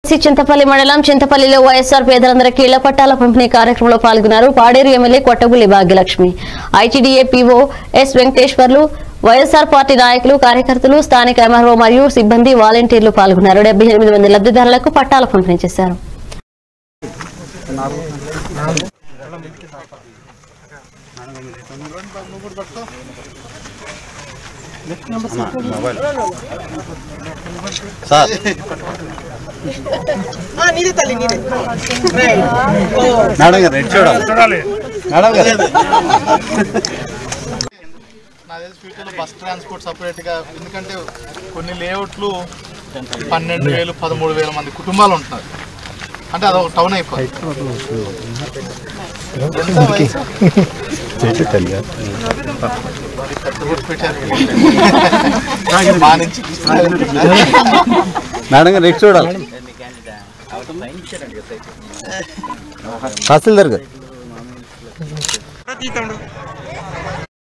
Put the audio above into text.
C Chintapalli మండలం చింతపల్లిలో వైఎస్ఆర్ పేదలందరికీ ఇళ్ల పట్టాల పంపిణీ కార్యక్రమంలో పాల్గొన్నారు Paderu MLA Kottagulli Bhagyalakshmi ITDA PO S Venkateswarlu YSR party నాయకులు కార్యకర్తలు స్థానిక ఎంఆర్ఓ మరియు సిబ్బంది వాలంటీర్లు పాల్గొన్నారు డెబ్బై ఎనిమిది మంది లబ్ధిదారులకు పట్టాల పంపిణీ చేశారు సార్ నీదే తల్లి నీదే మేడం గారు రెడ్ చూడాలి మేడం గారు నాకు తెలిసి ఫ్యూచర్లో బస్ ట్రాన్స్పోర్ట్ సపరేట్గా ఎందుకంటే కొన్ని లేఅవుట్లు పన్నెండు వేలు పదమూడు వేల మంది కుటుంబాలు ఉంటున్నారు అంటే అదొక టౌన్ అయిపోతుంది ఎంత వయసు? మరి పెద్ద గుర్తు పెట్టారు మా నుంచి మేడం గారు రెడ్ చూడాలి తహసీల్దార్ గారు